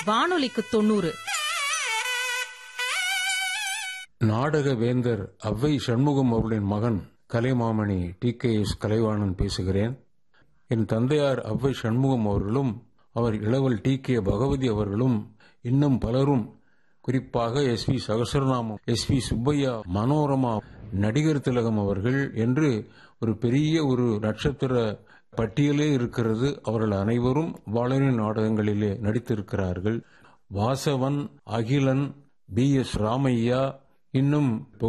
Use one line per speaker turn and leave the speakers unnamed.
வானொலிக்கு தொண்ணூறு
நாடக வேந்தர் அவ்வை சண்முகம் அவர்களின் மகன் Kalaimamani T K S Kalaivanan பேசுகிறேன் என் தந்தையார் அவ்வை சண்முகம் அவர்களும் அவர் இளவல் டி கே பகவதி அவர்களும் இன்னும் பலரும் குறிப்பாக S P Sahasranamam S P Subbaiah Manorama நடிகர் திலகம் அவர்கள் என்று ஒரு பெரிய ஒரு நட்சத்திர பட்டியலே இருக்கிறது அவர்கள் அனைவரும் வாழனி நாடகங்களிலே நடித்திருக்கிறார்கள் வாசவன் அகிலன் பி எஸ் ராமையா இன்னும்